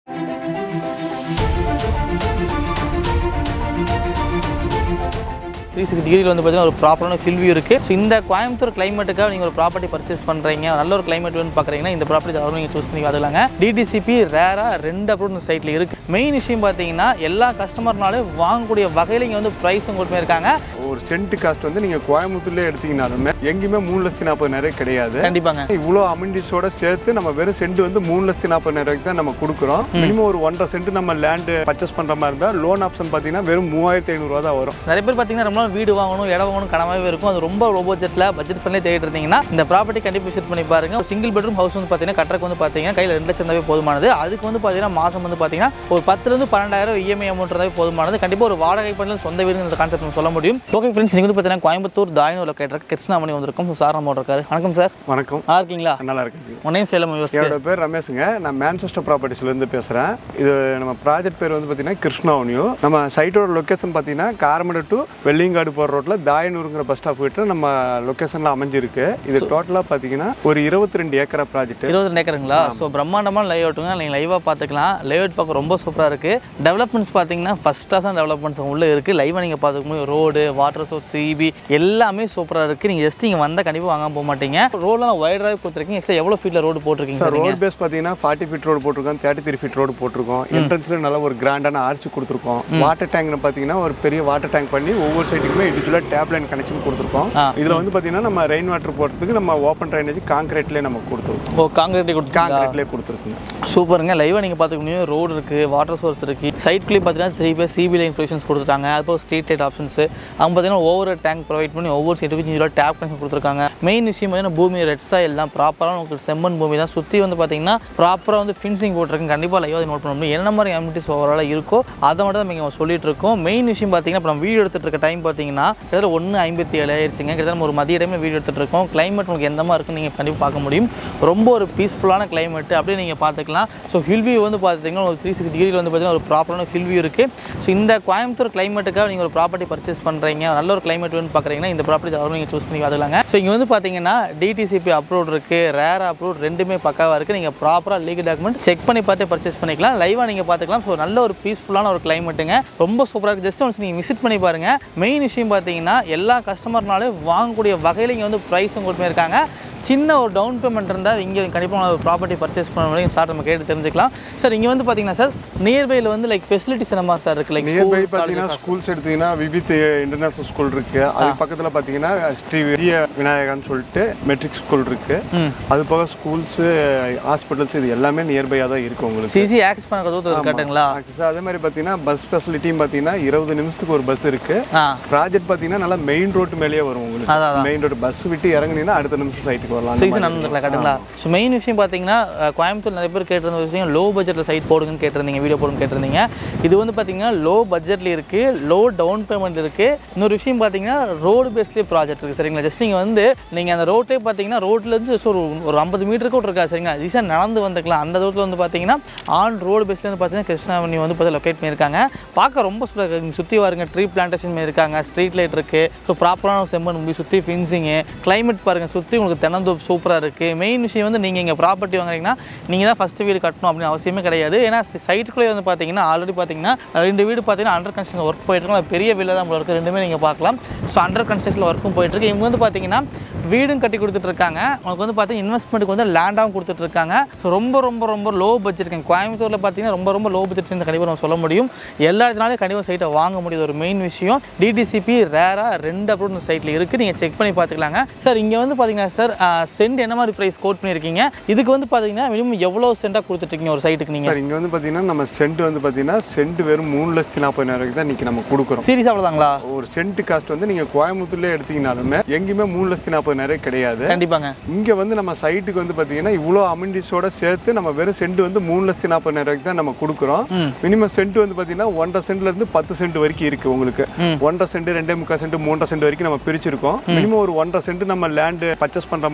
Three six டிகிரியில் வந்து பார்த்தீங்கன்னா ஒரு ப்ராப்பரான ஃபில் வியூ இருக்குது ஸோ இந்த கோயம்புத்தூர் கிளைமேட்டுக்காக நீங்கள் ஒரு ப்ராப்பர்ட்டி பர்ச்சேஸ் பண்ணுறீங்க நல்ல ஒரு கிளைமேட் வந்து பார்க்குறீங்கன்னா இந்த ப்ராப்பர்ட்டி தவிர நீங்கள் சூஸ் பண்ணி பார்த்துக்கலாங்க டிடிசிபி ரேராக ரெண்டு அப்ரூவ் சைட்டில் இருக்குது மெயின் விஷயம் பார்த்தீங்கன்னா எல்லா கஸ்டமர்னாலும் வாங்கக்கூடிய வகையில் இங்கே வந்து ப்ரைஸும் கொடுத்து இருக்காங்க ஒரு சென்ட் காஸ்ட் வந்து நீங்க கோயம்புத்தூர்ல எடுத்தீங்கனாலுமே எங்கேயுமே மூணு லட்சத்தி நாற்பதாயிரம் கிடையாது கண்டிப்பாங்க இவ்வளோ அமெண்டிஸோட சேர்த்து நம்ம வெறும் சென்ட் வந்து மூணு லட்சத்தி நாற்பதாயிரம் தான் நம்ம கொடுக்குறோம் மினிமம் ஒரு ஒன்றரை சென்ட் நம்ம லேண்டு பர்ச்சேஸ் பண்ற மாதிரி இருந்தால் லோன் ஆப்ஷன் பார்த்தீங்கன்னா வெறும் மூவாயிரத்தி ஐநூறுரூவா தான் வரும் நிறைய பேர் பார்த்தீங்கன்னா ரொம்ப நாள் வீடு வாங்கணும் இடம் வாங்கணும் கனவாகவே இருக்கும் அது ரொம்ப லோ பட்ஜெட்டில் பட்ஜெட் பண்ணி தேடிட்டு இருந்தீங்கன்னா இந்த ப்ராப்பர்ட்டி கண்டிப்பாக விசிட் பண்ணி பாருங்க ஒரு சிங்கிள் பெட்ரூம் ஹவுஸ் வந்து பார்த்தீங்கன்னா கட்டுறக்கு வந்து பார்த்தீங்கன்னா கையில் ரெண்டு லட்சம் இருந்தாவே போதுமானது அதுக்கு வந்து பார்த்தீங்கன்னா மாதம் வந்து பார்த்தீங்கன்னா ஒரு பத்துலேருந்து பன்னெண்டாயிரம் இஎம்ஐ அமௌண்ட் இருந்தாவே போதுமானது கண்டிப்பாக ஒரு வாடகை பண்ணி சொந்த வீடு இந்த கான்செப்ட் நம்ம சொல்ல முடியும் ஓகே ஃப்ரெண்ட்ஸ் நீங்கள் வந்து பார்த்தீங்கன்னா கோயம்புத்தூர் தாயனூர் லொக்கேட்டர் கிருஷ்ணாமணி வந்திருக்கும் ஸோ சார் நம்ம இருக்காரு வணக்கம் சார் வணக்கம் நல்லா இருக்கீங்களா நல்லா இருக்குங்க உன்னையும் சேலம் யோசி என்னோட பேர் ரமேஷுங்க நான் மேன்செஸ்டர் ப்ராப்பர்ட்டிஸ்லேருந்து பேசுகிறேன் இது நம்ம ப்ராஜெக்ட் பேர் வந்து பார்த்தீங்கன்னா கிருஷ்ணா அவனியூ நம்ம சைட்டோட லொக்கேஷன் பார்த்தீங்கன்னா காரமடை டு வெள்ளிங்காடு போகிற ரோட்டில் தாயனூருங்கிற பஸ் ஸ்டாப் கிட்ட நம்ம லொக்கேஷனில் அமைஞ்சிருக்கு இது டோட்டலாக பார்த்தீங்கன்னா ஒரு இருபத்தி ரெண்டு ஏக்கரா ப்ராஜெக்ட் இருபது ரெண்டு ஏக்கருங்களா ஸோ பிரம்மாண்டமான லே அவுட்டுங்க நீங்கள் லைவாக பார்த்துக்கலாம் லே அவுட் பார்க்க ரொம்ப சூப்பராக இருக்குது டெவலப்மெண்ட்ஸ் பார்த்தீங்கன்னா ஃபஸ்ட் கிளாஸான டெவலப்மெண்ட்ஸ் உள்ளே இருக்குது லைவாக நீங்கள் பார்த்துக்க முடியும் ரோடு வாட்டர் சோர்ஸ் சிபி எல்லாமே சூப்பராக இருக்குது நீங்கள் ஜஸ்ட் இங்கே வந்தால் கண்டிப்பாக வாங்காம போக மாட்டீங்க ரோடெலாம் ஒயிட் டிரைவ் கொடுத்துருக்கீங்க எக்ஸ்ட்ரா எவ்வளோ ஃபீட்டில் ரோடு போட்டிருக்கீங்க சார் சார் நீங்கள் ரோட் பேஸ் பார்த்தீங்கன்னா ஃபார்ட்டி ஃபீட் ரோடு போட்டிருக்கோம் தேர்ட்டி த்ரீ ஃபீட் ரோடு போட்டிருக்கோம் என்ட்ரன்ஸ்ல நல்ல ஒரு கிராண்டான ஆர்ச்சி கொடுத்துருக்கோம் வாட்டர் டேங்க்னு பார்த்தீங்கன்னா ஒரு பெரிய வாட்டர் டேங்க் பண்ணி ஒவ்வொரு சைட்டுக்குமே இண்டிவிஜுவலாக டேப் லைன் கனெக்ஷன் கொடுத்துருக்கோம் ஆ. இதில் வந்து பார்த்தீங்கன்னா நம்ம ரெயின் வாட்டர் போடுறதுக்கு நம்ம ஓப்பன் ட்ரைனேஜ் காங்கிரீட்லேயே நம்ம கொடுத்துருக்கோம் ஓ காங்கிரீட் கொடுத்துருக்காங்க காங்கிரீட்லேயே கொடுத்துருக்குங்க சூப்பருங்க லைவாக நீங்கள் பார்த்துக்க முடியும் ரோடு இருக்குது வாட்டர் சோர்ஸ் இருக்குது சைட்லேயே பார்த்தீங்கன்னா த்ரீ பேர் சிபி லைன் ப்ரொவிஷன்ஸ் கொடுத்துருக்காங்க அதுபோல் ஸ்ட்ரீட் லைட் ஆப்ஷன்ஸ் அவங்க பார்த்தீங்கன்னா ஒவ்வொரு டேங்க் ப்ரொவைட் பண்ணி ஒவ்வொரு சைட்டுக்கும் இதில் டேப் கனெக்ஷன் கொடுத்துருக்காங்க மெயின் விஷயம் பார்த்தீங்கன்னா பூமி ரெட் சாயில் தான் ப்ராப்பராக உங்களுக்கு செம்மண் பூமி தான் சுற்றி வந்து பார்த்தீங்கன்னா ப்ராப்பராக வந்து ஃபின்சிங் போட்டிருக்கேன் கண்டிப்பாக லைவாக நோட் பண்ண முடியும் என்ன மாதிரி அம்யூனிட்டிஸ் ஓவராலாக இருக்கோ அதை மட்டும் தான் நீங்கள் சொல்லிட்டு இருக்கோம் மெயின் விஷயம் பார்த்தீங்கன்னா இப்போ நம்ம வீடியோ எடுத்துகிட்டு இருக்க டைம் பார்த்தீங்கன்னா கிட்டத்தட்ட ஒன்று ஐம்பத்தி ஏழு ஆயிடுச்சுங்க கிட்டத்தட்ட நம்ம ஒரு மதிய டைமில் வீடியோ எடுத்துகிட்டு இருக்கோம் கிளைமேட் உங்களுக்கு எந்த மாதிரி இருக்குன்னு நீங்கள் கண்டிப்பாக பார்க்க முடியும் ரொம்ப ஒரு பீஸ்ஃபுல்லான கிளைமேட் அப்படியே நீங்கள் பார்த்துக்கலாம் ஸோ ஹில் வியூ வந்து பார்த்தீங்கன்னா ஒரு த்ரீ சிக்ஸ் டிகிரியில் வந்து பார்த்தீங்கன்னா ஒரு ப்ராப்பரான ஹில் வியூ இருக்குது ஸோ இந்த கோயம்புத்தூர் கிளைமேட்டுக்காக நீங்கள் ஒரு ப்ராப்பர்ட்டி பர்ச்சேஸ் பண்ணுறீங்க நல்ல ஒரு கிளைமேட் வந்து பார்க்குறீங்கன்னா இந்த ப்ராப்பர்ட்டி தவிர நீங்கள் சூஸ் பண்ணி பார்த்துக்கலாங்க ஸோ இங்கே வந்து பார்த்தீங்கன்னா டிடிசிபி அப்ரூவ் இருக்குது ரேர் அப்ரூவ் ரெண்டுமே பக்காவாக இருக்குது நீங்கள் ப்ராப்பராக லீகல் டாக்குமெண்ட் செக் பண்ணி பார்த்து பர்ச்சேஸ் பண்ணிக்கலாம் லைவாக நீங்கள் பார்த்துக்கலாம் ஸோ நல்ல ஒரு பீஸ்ஃபுல்லான ஒரு கிளைமேட்டுங்க ரொம்ப சூப்பராக இருக்குது ஜஸ்ட் ஒன்ஸ் நீங்கள் விசிட் பண்ணி பாருங்கள் மெயின் விஷயம் பார்த்தீங்கன்னா எல்லா கஸ்டமர்னாலும் வாங்கக்கூடிய வகையில் இங்கே வந்து ப்ரைஸும் கொடுத்து இருக்காங்க சின்ன ஒரு டவுன் பேமெண்ட் இருந்தால் இங்கே கண்டிப்பாக ஒரு ப்ராப்பர்ட்டி பர்ச்சேஸ் பண்ண முடியும் சார் நம்ம கேட்டு தெரிஞ்சுக்கலாம் சார் இங்கே வந்து பார்த்தீங்கன்னா சார் நியர்பையில் வந்து லைக் ஃபெசிலிட்டிஸ் என்ன மாதிரி சார் இருக்குது லைக் நியர்பை பார்த்தீங்கன்னா ஸ்கூல்ஸ் எடுத்தீங்கன்னா விவித் இன்டர்நேஷனல் ஸ்கூல் இருக்கு அது பக்கத்தில் பார்த்தீங்கன்னா ஸ்ரீ விஜய விநாயகான்னு சொல்லிட்டு மெட்ரிக் ஸ்கூல் இருக்கு ம் அது போக ஸ்கூல்ஸு ஹாஸ்பிட்டல்ஸ் இது எல்லாமே நியர்பையாக தான் இருக்கு உங்களுக்கு சிசி ஆக்சஸ் பண்ண தூரம் கட்டுங்களா Access. அதே மாதிரி பார்த்தீங்கன்னா பஸ் ஃபெசிலிட்டியும் பார்த்தீங்கன்னா இருபது நிமிஷத்துக்கு ஒரு பஸ் இருக்கு ஆ ப்ராஜெக்ட் பார்த்தீங்கன்னா நல்லா மெயின் ரோட்டு மேலேயே வரும் அதான், உங்களுக்கு அதான். மெயின் ரோடு பஸ் விட்டு இறங்குனீங்கன்னா அடுத்த நிமிஷம் சைட்டுக்கு வரலாம் ஸோ அந்த இது மாதிரி நடந்துக்கலாம் கட்டுங்களா ஸோ மெயின் விஷயம் பார்த்தீங்கன்னா அஹ், கோயம்புத்தூர் நிறைய பேர் கேட்டிருந்த ஒரு விஷயம் லோ பட்ஜெட்டில் சைட் போடுங்கன்னு கேட்டிருந்தீங்க வீடியோ போடுங்க கேட்டிருந்தீங்க இது வந்து பார்த்தீங்கன்னா லோ பட்ஜெட்டில் இருக்குது லோ டவுன் பேமெண்ட் இருக்குது இன்னொரு விஷயம் பார்த்தீங்கன்னா ரோடு பேஸ்லேயே ப்ராஜெக்ட் இருக்குது சரிங்களா ஜஸ்ட் நீங்கள் வந்து நீங்கள் அந்த ரோட்லேயே பார்த்தீங்கன்னா ரோட்லேருந்து just ஒரு ஒரு ஐம்பது மீட்டருக்கு கூட இருக்கா சரிங்களா ஈஸியாக நடந்து வந்துக்கலாம் அந்த ரோட்டில் வந்து பார்த்தீங்கன்னா ஆன் ரோடு பேஸ்ல வந்து பார்த்தீங்கன்னா கிருஷ்ணாவணி வந்து பார்த்தா லொக்கேட் பண்ணியிருக்காங்க பார்க்க ரொம்ப சூப்பராக இருக்கு இங்கே சுற்றி வாருங்க ட்ரீ பிளான்டேஷன் இருக்காங்க ஸ்ட்ரீட் லைட் இருக்குது ஸோ ப்ராப்பரான செம்மன் மூவி சுற்றி ஃபின்சிங்கு கிளைமேட் பாருங்கள் சுற்றி உங்களுக்கு தென்னந்தோப்பு சூப்பராக இருக்குது மெயின் விஷயம் வந்து நீங்கள் இங்கே ப்ராப்பர்ட்டி வாங்குறீங்கன்னா நீங்கள் தான் ஃபஸ்ட்டு வீடு கட்டணும் அப்படின்னு அவசியமே கிடையாது ஏன்னா சைட்டுக்குள்ளே வந்து பார்த்தீங்கன்னா ஆல்ரெடி பார்த்தீங்கன்னா ரெண்டு வீடு பார்த்தீங்கன்னா அண்டர் கன்ஸ்ட்ரக்ஷன் ஒர்க் போயிட்டு இருக்கும் அது பெரிய வீட்டில் தான் இருக்குது ரெண்டுமே நீங்கள் பார்க்கலாம் ஸோ அண்டர் கன்ஸ்ட்ரக்ஷனில் ஒர்க்கும் போயிட்டு இருக்கு இவங்க வந்து பார்த்தீங்கன்னா வீடும் கட்டி கொடுத்துட்டு இருக்காங்க உங்களுக்கு வந்து பார்த்தீங்கன்னா இன்வெஸ்ட்மெண்ட்டுக்கு வந்து லேண்டாகவும் கொடுத்துட்டு இருக்காங்க ஸோ ரொம்ப ரொம்ப ரொம்ப லோ பட்ஜெட் கோயம்புத்தூரில் பார்த்தீங்கன்னா ரொம்ப ரொம்ப லோ பட்ஜெட் கண்டிப்பாக நம்ம சொல்ல முடியும் எல்லா இடத்துனாலும் கண்டிப்பாக சைட்டை வாங்க முடியுது ஒரு மெயின் விஷயம் டிடிசிபி ரேராக ரெண்டு அப்ரூவ் சைட்டில் இருக்குது நீங்கள் செக் பண்ணி பார்த்துக்கலாங்க சார் இங்கே வந்து பார்த்தீங்கன்னா சார் சென்ட் என்ன மாதிரி ப்ரைஸ் கோட் பண்ணியிருக்கீங்க இதுக்கு வந்து பார்த்தீங்கன்னா மினிமம் எவ்வளோ சென்ட்டாக கொடுத்துட்ருக்கீங்க ஒரு சைட்டுக்கு நீங்கள் சார் இங்கே வந்து பார்த்தீங்கன்னா நம்ம சென்ட் வந்து பார்த்தீங்கன்னா சென்ட் வெறும் மூணு லட்சத்தி நாற்பதாயிரம் தான் இன்னைக்கு நம்ம கொடுக்குறோம் சீரியஸ் அவ்வளோதாங்களா ஒரு சென்ட் காஸ்ட் வந்து நீங்கள் கோயம்புத்தூர்லேயே எடுத்தீங்கனாலுமே எங்கேயுமே மூணு லட்சத்தி நாற்பதாயிரம் கிடையாது கண்டிப்பாங்க இங்கே வந்து நம்ம சைட்டுக்கு வந்து பார்த்தீங்கன்னா இவ்வளோ அமெண்டிஸோட சேர்த்து நம்ம வெறும் சென்ட் வந்து மூணு லட்சத்தி நாற்பதாயிரம் தான் நம்ம கொடுக்குறோம் ம் மினிமம் சென்ட் வந்து பார்த்தீங்கன்னா ஒன்றரை சென்ட்ல இருந்து பத்து சென்ட் வரைக்கும் இருக்கு உங்களுக்கு ம். ஒன்றரை சென்ட் ரெண்டே முக்கால் சென்ட் மூன்றரை சென்ட் வரைக்கும் நம்ம பிரிச்சிருக்கோம் மினிமம் ஒரு ஒன்றரை சென்ட் நம்ம லேண்டு பர்ச்சேஸ் பண்ற மாதிரி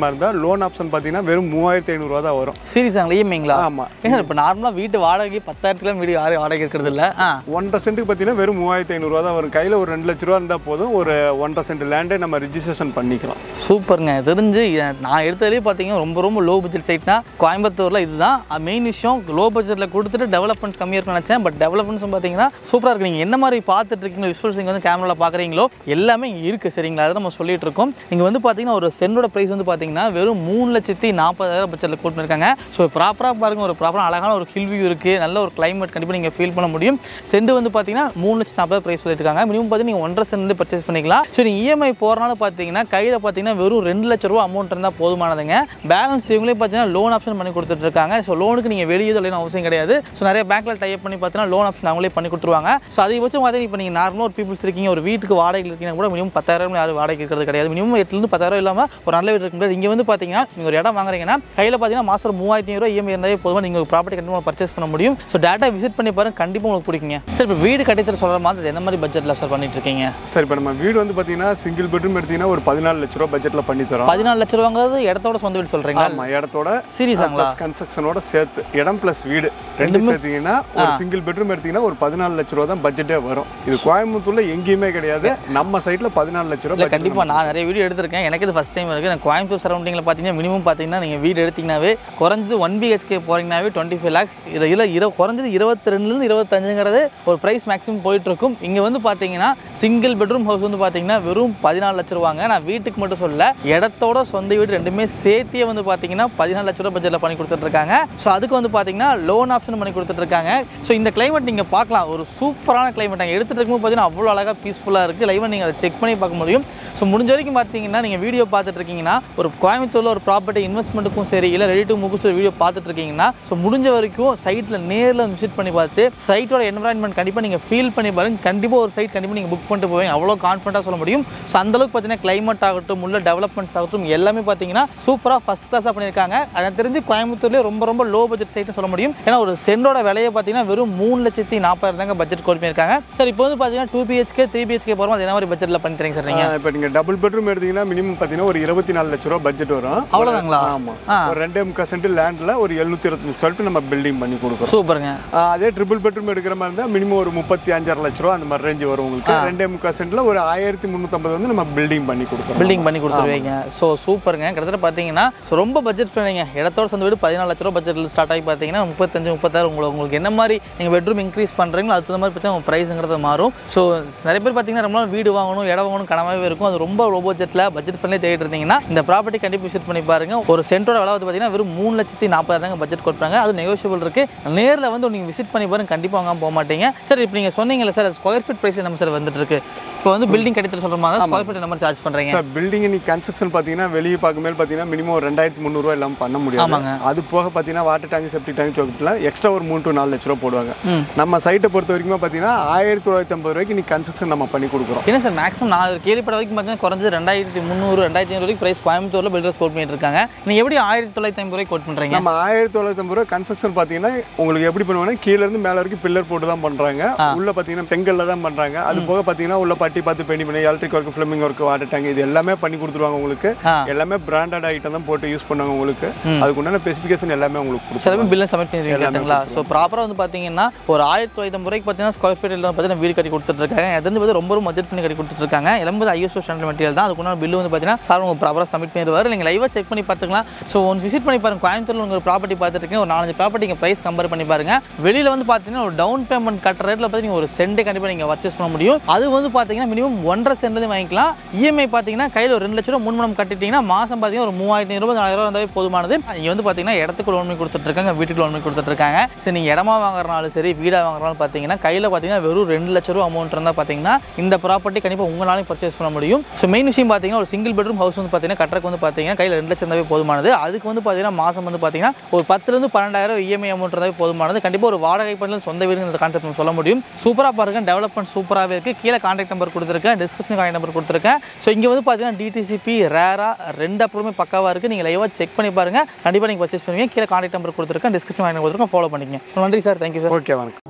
மாதிரி இருந்தால் லோன் ஆப்ஷன் பார்த்தீங்கன்னா வெறும் மூவாயிரத்தி ஐநூறுரூவா தான் வரும் சீரியஸாங்களா இஎம்ஐங்களா ஆமாம் ஏங்க இப்போ நார்மலாக வீட்டு வாடகை பத்தாயிரத்துக்குலாம் வீடு யாரும் வாடகை இருக்கிறது இல்லை ஆ ஒன்றரை சென்ட்டுக்கு பார்த்தீங்கன்னா வெறும் மூவாயிரத்தி ஐநூறுரூவா தான் வரும் கையில் ஒரு ரெண்டு லட்ச ரூபா இருந்தால் போதும் ஒரு ஒன்றரை சென்ட் லேண்டே நம்ம ரிஜிஸ்ட்ரேஷன் பண்ணிக்கலாம் சூப்பருங்க தெரிஞ்சு இதை நான் எடுத்ததுலேயே பார்த்தீங்கன்னா ரொம்ப ரொம்ப லோ பட்ஜெட் சைட்னா கோயம்புத்தூரில் இதுதான் மெயின் விஷயம் லோ பட்ஜெட்டில் கொடுத்துட்டு டெவலப்மெண்ட்ஸ் கம்மியாக இருக்கும்னு நினச்சேன் பட் டெவலப்மெண்ட்ஸும் பார்த்தீங்கன்னா சூப்பராக இருக்கு நீங்கள் என்ன மாதிரி பார்த்துட்டு இருக்கீங்களோ விஷுவல்ஸ் நீங்கள் வந்து கேமராவில் பார்க்குறீங்களோ எல்லாமே இங்கே இருக்குது சரிங்களா அதை நம்ம சொல்லிட்டு இருக்கோம் நீங்கள் வந்து பார்த்தீங்கன்னா ஒரு சென்டோட ப்ரைஸ் வந்து பார்த்தீங்கன்னா வெறும் மூணு லட்சத்தி நாற்பதாயிரம் பட்ஜெட்டில் கூட்டு இருக்காங்க ஸோ ப்ராப்பராக பாருங்க ஒரு ப்ராப்பராக அழகான ஒரு ஹில் வியூ இருக்குது நல்ல ஒரு கிளைமேட் கண்டிப்பாக நீங்கள் ஃபீல் பண்ண முடியும் செண்டு வந்து பார்த்தீங்கன்னா மூணு லட்சத்தி நாற்பது ப்ரைஸ் சொல்லியிருக்காங்க மினிமம் பார்த்தீங்கன்னா நீங்கள் ஒன்றரை சென்ட் வந்து பர்ச்சேஸ் பண்ணிக்கலாம் ஸோ நீங்கள் இஎம்ஐ போகிறனால பார்த்தீங்கன்னா கையில் பார்த்தீங்கன்னா வெறும் ரெண்டு லட்ச ரூபா அமௌண்ட் இருந்தால் போதுமானதுங்க பேலன்ஸ் இவங்களே பார்த்தீங்கன்னா லோன் ஆப்ஷன் பண்ணி கொடுத்துட்ருக்காங்க ஸோ லோனுக்கு நீங்கள் வெளியே தொலைணும் அவசியம் கிடையாது ஸோ நிறைய பேங்க்கில் டைப் பண்ணி பார்த்தீங்கன்னா லோன் ஆப்ஷன் அவங்களே பண்ணி கொடுத்துருவாங்க ஸோ அதிகபட்சம் பார்த்தீங்கன்னா இப்போ நீங்கள் நார்மலாக ஒரு பீப்புள்ஸ் இருக்கீங்க ஒரு வீட்டுக்கு வாடகை இருக்கீங்க கூட மினிமம் பத்தாயிரம் யாரும் வாடகை இருக்கிறது கிடையாது மினிமம் எட்டுலேருந்து பத்தாயிரம் இல்லாமல் ஒரு நல்ல வீடு இருக்க முடியாது இங்கே வந்து பார்த்தீங்கன்னா நீங்கள் ஒரு இடம் வாங்குறீங்கன்னா கையில் பார்த்தீங்கன்னா மாதம் மூவாயிரத்தி ஐநூறு இஎம்ஐ இருந்தாலே போதும் நீங்கள் ஒரு ப்ராப்பர்ட்டி கண்டிப்பாக பர்ச்சேஸ் பண்ண முடியும் ஸோ டேட்டா விசிட் பண்ணி பாருங்க கண்டிப்பாக உங்களுக்கு பிடிக்குங்க சார் இப்போ வீடு கட்டித்தர சொல்கிற மாதிரி அது எந்த மாதிரி பட்ஜெட்டில் சார் பண்ணிட்டு இருக்கீங்க சரி இப்போ நம்ம வீடு வந்து பார்த்தீங்கன்னா சிங்கிள் பெட்ரூம் எடுத்தீங்கன்னா ஒரு பதினாலு லட்ச ரூபா பட்ஜெட்டில் பண்ணி தரோம் பதினாலு லட்ச ரூபாங்கிறது இடத்தோட சொந்த வீடு சொல்கிறீங்களா ஆமாம் இடத்தோட சீரியஸாங்களா ப்ளஸ் கன்ஸ்ட்ரக்ஷனோட சேர்த்து இடம் ப்ளஸ் வீடு ரெண்டு சேர்த்தீங்கன்னா ஒரு சிங்கிள் பெட்ரூம் எடுத்தீங்கன்னா ஒரு பதினாலு லட்ச ரூபா தான் பட்ஜெட்டே வரும் இது கோயம்புத்தூர்ல எங்கேயுமே கிடையாது நம்ம சைட்ல பதினாலு லட்ச ரூபா இல்லை budget கண்டிப்பாக நான் நிறைய வீடியோ எடுத்திருக்கேன் எனக்கு இது ஃபஸ்ட் டைம் இருக்குது நான் கோயம்புத்தூர் சரௌண்டிங்கில் பார்த்தீங்கன்னா மினிமம் பார்த்தீங்கன்னா நீங்கள் வீடு எடுத்தீங்கன்னாவே குறைஞ்சது ஒன் பிஹெச்கே போகிறீங்கனாவே டுவெண்ட்டி ஃபைவ் லேக்ஸ் இதில் இல்லை இரு குறைஞ்சது இருபத்தி ரெண்டுலேருந்து இருபத்தஞ்சுங்கிறது ஒரு ப்ரைஸ் மேக்ஸிமம் போயிட்டு இருக்கும் இங்கே வந்து பார்த்தீங்கன்னா சிங்கிள் பெட்ரூம் ஹவுஸ் வந்து பார்த்தீங்கன்னா வெறும் பதினாலு லட்ச ரூபாங்க நான் வீட்டுக்கு மட்டும் சொல்ல இடத்தோட சொந்த வீடு ரெண்டுமே சேர்த்தே வந்து பார்த்தீங்கன்னா பதினாலு லட்ச ரூபா பட்ஜெட்டில் பண்ணி கொடுத்துட்ருக்காங்க ஸோ அதுக்கு வந்து பார்த்தீங்கன்னா லோன் ஆப்ஷன் பண்ணி கொடுத்துட்ருக்காங்க ஸோ இந்த கிளைமேட் நீங்கள் பார்க்கலாம் ஒரு சூப்பரான கிளைமேட் நாங்கள் எடுத்துகிட்டு இருக்கும்போது பார்த்தீங்கன்னா அவ்வளோ அழகாக பீஸ்ஃபுல்லாக இருக்குது லைவாக நீங்கள் அதை செக் பண்ணி பார்க்க முடியும் ஸோ முடிஞ்ச வரைக்கும் பார்த்தீங்கன்னா நீங்கள் வீடியோ பார்த்துட்டு இருக்கீங்கன்னா ஒரு கோயம்புத்தூரில் ஒரு ப்ராப்பர்ட்டி இன்வெஸ்ட்மெண்ட்டுக்கும் சரி இல்லை ரெடி டு முகுச்சு வீடியோ பார்த்துட்டு இருக்கீங்கன்னா ஸோ முடிஞ்ச வரைக்கும் சைட்டில் நேரில் விசிட் பண்ணி பார்த்து சைட்டோட என்வரான்மெண்ட் கண்டிப்பாக நீங்கள் ஃபீல் பண்ணி பாருங்க கண்டிப்பாக ஒரு சைட் கண்டிப்பாக நீங்கள் புக் பண்ணிட்டு போவீங்க அவ்வளோ கான்ஃபிடண்ட்டாக சொல்ல முடியும் ஸோ அந்தளவுக்கு பார்த்தீங்கன்னா கிளைமேட் ஆகட்டும் உள்ள டெவலப்மெண்ட்ஸ் ஆகட்டும் எல்லாமே பார்த்தீங்கன்னா சூப்பராக ஃபஸ்ட் கிளாஸாக பண்ணியிருக்காங்க எனக்கு தெரிஞ்சு கோயம்புத்தூர்லேயே ரொம்ப ரொம்ப லோ பட்ஜெட் சைட்னு சொல்ல முடியும் ஏன்னா ஒரு சென்டோட விலையை பார்த்தீங்கன்னா வெறும் மூணு லட்சத்தி நாற்பதாயிரம் தாங்க பட்ஜெட் கோட் பண்ணியிருக்காங்க சார் இப்போ வந்து பார்த்தீங்கன்னா டூ பிஹெச்கே த்ரீ பிஹெச்கே போகிறோம் அது என்ன மாதிரி பட்ஜெட்டில் பண்ணி தரீங்க சார் நீங்கள் இப்போ நீங்கள் டபுள் பெட்ரூம் எடுத்தீங்கன்னா மினிமம் பார்த்தீங்கன்னா ஒரு இருபத்தி நாலு லட்ச ரூபா பட்ஜெட் வரும் அவ்வளோதாங்களா ஆமாம் ஆ. ஒரு ரெண்டே முக்கால் சென்ட் லேண்டில் ஒரு எழுநூத்தி இருபத்தஞ்சு ஸ்கொயர் ஃபீட் நம்ம பில்டிங் பண்ணி கொடுக்குறோம் சூப்பருங்க ஆ, அதே ட்ரிபிள் பெட்ரூம் எடுக்கிற மாதிரி இருந்தால் மினிமம் ஒரு முப்பத்தி அஞ்சாறு லட்ச ரூபா அந்த மாதிரி ரேஞ்சு வரும் உங்களுக்கு ரெண்டே முக்கால் சென்ட்ல ஒரு ஆயிரத்தி முந்நூற்றம்பது வந்து நம்ம பில்டிங் பண்ணி கொடுக்குறோம் பில்டிங் பண்ணி கொடுத்துருவீங்க ஸோ சூப்பருங்க கிட்டத்தட்ட பார்த்தீங்கன்னா ஸோ ரொம்ப பட்ஜெட் ஃப்ரெண்டுங்க இடத்தோட சொந்த வீடு பதினாலு லட்ச ரூபா பட்ஜெட்டில் ஸ்டார்ட் ஆகி பார்த்தீங்கன்னா முப்பத்தஞ்சு முப்பத்தாறு உங்களுக்கு உங்களுக்கு என்ன மாதிரி நீங்கள் பெட்ரூம் இன்க்ரீஸ் பண்ணுறீங்களோ அதுக்கு தகுந்த மாதிரி பார்த்தா உங்கள் ப்ரைஸுங்கிறது மாறும் ஸோ நிறைய பேர் பார்த்தீங்கன்னா ரொம்ப நாள் வீடு வாங்கணும் இடம் வாங்கணும் கனவாகவே இருக்கும் அது ரொம்ப லோ பட்ஜெட்டில் பட்ஜெட் ஃப்ரெண்ட்லி தேடிட்டு இருந்தீங்கன்னா இந்த ப்ராப்பர்ட்டி கண்டிப்பாக விசிட் பண்ணி பாருங்க ஒரு சென்டோட விலை வந்து பார்த்தீங்கன்னா வெறும் மூணு லட்சத்தி நாற்பதாயிரம் பட்ஜெட் கொடுப்பாங்க அது நெகோஷியபிள் இருக்கு நேரில் வந்து நீங்கள் விசிட் பண்ணி பாருங்க கண்டிப்பாக வாங்காம போக மாட்டீங்க சார் இப்போ நீங்கள் சொன்னீங்கல்ல சார் ஸ்கொயர் ஃபீட் ப்ரைஸ் நம்ம சார் வந்துட்டு இருக்கு இப்போ வந்து பில்டிங் கட்டிட்டு சொல்கிற மாதிரி ஸ்கொயர் ஃபீட் நம்ம சார்ஜ் பண்ணுறீங்க சார் பில்டிங் நீ கன்ஸ்ட்ரக்ஷன் பார்த்தீங்கன்னா வெளியே பார்க்கும்போது பார்த்தீங்கன்னா மினிமம் ஒரு ரெண்டாயிரத்தி முந்நூறுவா இல்லாமல் பண்ண முடியாது ஆமாங்க. அது போக பார்த்தீங்கன்னா வாட்டர் டேங்க் செப்டிக் டேங்க் சோக்கில் எக்ஸ்ட்ரா ஒரு மூணு டு நாலு லட்ச ரூபா போடுவாங்க ம். நம்ம சைட்டை பொறுத்த வரைக்கும் பார்த்தீங்கன்னா ஆயிரத்தி தொள்ளாயிரத்தி ஐம்பது ரூபாய்க்கு நீ கன்ஸ்ட்ரக்ஷன் நம்ம பண்ணி கொடுக்குறோம் என்ன சார் மேக்ஸிமம் நான் கேள்விப்பட்ட வரைக்கும் பார்த்தீங்கன்னா குறைஞ்சது ரெண்டாயிரத்தி முந்நூறு ரெண்டாயிரத்தி ஐநூறு வரைக்கும் ப்ரைஸ் கோயம்புத்தூரில் பில்டர்ஸ் கோட் பண்ணிட்டு இருக்காங்க நீங்கள் எப்படி ஆயிரத்தி தொள்ளாயிரத்தி ஐம்பது ரூபாய் கோட் பண்ணுறீங்க நம்ம ஆயிரத்தி தொள்ளாயிரத்தி ஐம்பது ரூபா கன்ஸ்ட்ரக்ஷன் பார்த்தீங்கன்னா உங்களுக்கு எப்படி பண்ணுவாங்கன்னா கீழ இருந்து மேலே வரைக்கும் பில்லர் போட்டு தான் பண்ணுறாங்க உள்ள பார்த்தீங்கன்னா செங்கல்ல தான் பண்ணுறாங்க அது போக பார்த்தீங்கன்னா உள்ள பட்டி பார்த்து பெயிண்ட் பண்ணி electric work plumbing work water tank இது எல்லாமே பண்ணி கொடுத்துருவாங்க உங்களுக்கு ஆ. எல்லாமே பிராண்டட் ஐட்டம் தான் போட்டு யூஸ் பண்ணுவாங்க உங்களுக்கு அதுக்கு உண்டான ஸ்பெசிஃபிகேஷன் எல்லாமே உங்களுக்கு கொடுத்துருவாங்க சிலவே பில்லை சப்மிட் பண்ணிருக்கீங்களா ஸோ ப்ராப்பராக வந்து பார்த்தீங்கன்னா ஒரு ஆயிரத்தி தொள்ளாயிரத்தி ஐம்பது ரூபாய்க்கு பார்த்தீங்கன்னா ஸ்கொயர் ஃபீட் பார்த்தீங்கன்னா வீடு கட்டி கொடுத்துருக்காங்க அது வந்து பார்த்தா ரொம்ப ரொம்ப பட்ஜெட் பண்ணி கட்டி கொடுத்துருக்காங்க எல்லாமே ஐஎஸ்ஓ ஸ்டாண்டர்ட் மெட்டீரியல் தான் அதுக்கு பில்லு வந்து பார்த்தீங்கன்னா சார் உங்க ப்ராப்பராக சப்மிட் பண்ணிடுவார் நீங்கள் லைவாக செக் பண்ணி பார்த்துக்கலாம் ஸோ ஒன்று விசிட் பண்ணி பாருங்க கோயம்புத்தூர்ல உங்கள் ப்ராப்பர்ட்டி பார்த்துட்டு இருக்கீங்க ஒரு நாலஞ்சு ப்ராப்பர்ட்டி ப்ரைஸ் கம்பேர் பண்ணி பாருங்க வெளியில் வந்து பார்த்தீங்கன்னா ஒரு டவுன் பேமெண்ட் கட்டுற ரேட்டில் பார்த்து நீங்கள் ஒரு சென்டே கண்டிப்பாக நீங்கள் பர்ச்சேஸ் பண்ண முடியும் அது வந்து பார்த்தீங்கன்னா மினிமம் ஒன்றரை சென்ட் வாங்கிக்கலாம் இஎம்ஐ பார்த்தீங்கன்னா கையில் ஒரு ரெண்டு லட்ச ரூபா முன்மணம் கட்டிட்டீங்கன்னா மாதம் பார்த்தீங்கன்னா ஒரு மூவாயிரத்தி ஐநூறு நாலாயிரம் ரூபா இருந்தாவே போதுமானது இங்கே வந்து பார்த்தீங்கன்னா இடத்துக்கு லோன் பண்ணி கொடுத்துட்ருக்காங்க வீட்டுக்கு லோன் பண்ணி கொடுத்துட்ருக்காங்க சரி நீங்கள் இடமா வாங்குறனாலும் சரி வீடாக வாங்குறனாலும் பார்த்தீங்கன்னா கையில் பார்த்தீங்கன்னா வெறும் ரெண்டு லட்ச ரூபா அமௌண்ட் இருந்தால் பார்த்தீங்கன்னா இந்த ப்ராப்பர்ட்டி கண்டிப்பாக உங்களாலையும் பர்ச்சேஸ் பண்ண முடியும் ஸோ மெயின் விஷயம் பார்த்தீங்கன்னா ஒரு சிங்கிள் பெட்ரூம் ஹவுஸ் வந்து பார்த்தீங்கன்னா கட்டுறக்கு வந்து பார்த்தீங்கன்னா கையில் ரெண்டு லட்சம் இருந்தாவே போதுமானது அதுக்கு வந்து பார்த்தீங்கன்னா மாதம் வந்து பார்த்தீங்கன்னா ஒரு பத்துலேருந்து பன்னெண்டாயிரம் இஎம்ஐ அமௌண்ட் இருந்தாவே போதுமானது கண்டிப்பாக ஒரு வாடகை பண்ணல சொந்த வீடுங்கிற கான்செப்ட் சொல்ல முடியும் சூப்பராக பாருங்க டெவலப்மெண்ட் சூப்பராகவே இருக்குது கீழே கான்டாக்ட் நம்பர் கொடுத்துருக்கேன் டிஸ்கிரிப்ஷன் கான்டாக்ட் நம்பர் கொடுத்துருக்கேன் ஸோ இங்கே வந்து பார்த்தீங்கன்னா டிடிசிபி ரேரா ரெண்டு அப்புறமே பக்காவாக இருக்குது நீங்கள் லைவாக செக் பண்ணி பாருங்க கண்டிப்பாக நீங்கள் பர்ச்சேஸ் பண்ணுவீங்க கீழே கான்டாக்ட் நம்பர் கொடுத்துருக்கேன் டிஸ்கிரிப்ஷன் கான்டாக்ட் கொடுத்துருக்கேன் ஃபாலோ பண்ணிக்கங்க நன்றி சார் தேங்க்யூ சார் ஓகே வணக்கம்